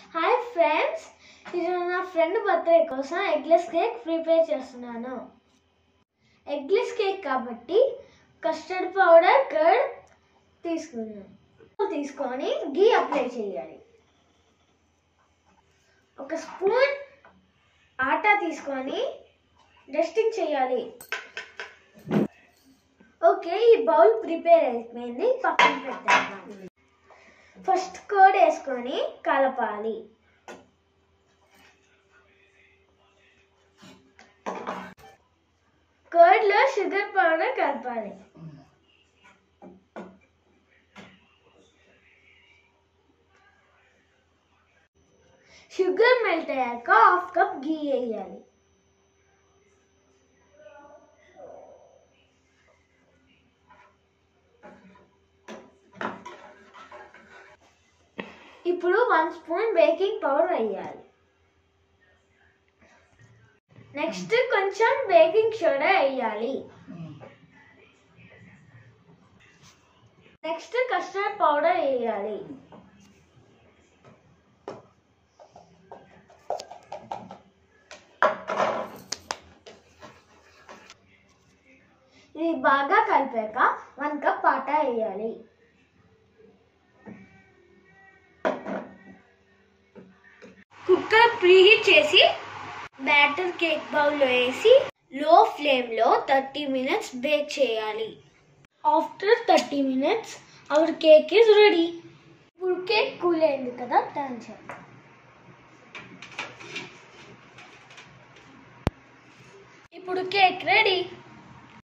hi friends ఇది నా friend birthday కోసం ఎగ్లెస్ కేక్ ప్రిపేర్ చేస్తున్నాను ఎగ్లెస్ కేక్ కాబట్టి కస్టర్డ్ పౌడర్ కర్డ్ తీసుకున్నాను తీసుకొని గీ అప్లై చేయాలి ఒక స్పూన్ ఆటా తీసుకొని డస్టింగ్ చేయాలి ఓకే ఈ బౌల్ ప్రిపేర్ అయిపోయింది పక్కన పెట్టేద్దాం ఫస్ట్ కర్డ్ వేసుకొని కలపాలి కర్డ్లో షుగర్ పౌడర్ కలపాలి షుగర్ మెల్ట్ అయ్యాక హాఫ్ కప్ గీ వేయాలి ఇప్పుడు వన్ స్పూన్ బేకింగ్ పౌడర్ వేయాలి నెక్స్ట్ కొంచెం బేకింగ్ సోడా వేయాలి నెక్స్ట్ కస్టర్డ్ పౌడర్ వేయాలి ఇది బాగా కలిపాక వన్ కప్ ఆటా వేయాలి కుక్కర్ ప్రీహీట్ చేసి బ్యాటర్ కేక్ బౌల్లో వేసి లో ఫ్లేమ్లో థర్టీ మినిట్స్ బేక్ చేయాలి after thirty minutes our cake is ready ఇప్పుడు కేక్ కూల్ అయింది కదా టర్న్ చేయాలి ఇప్పుడు కేక్ రెడీ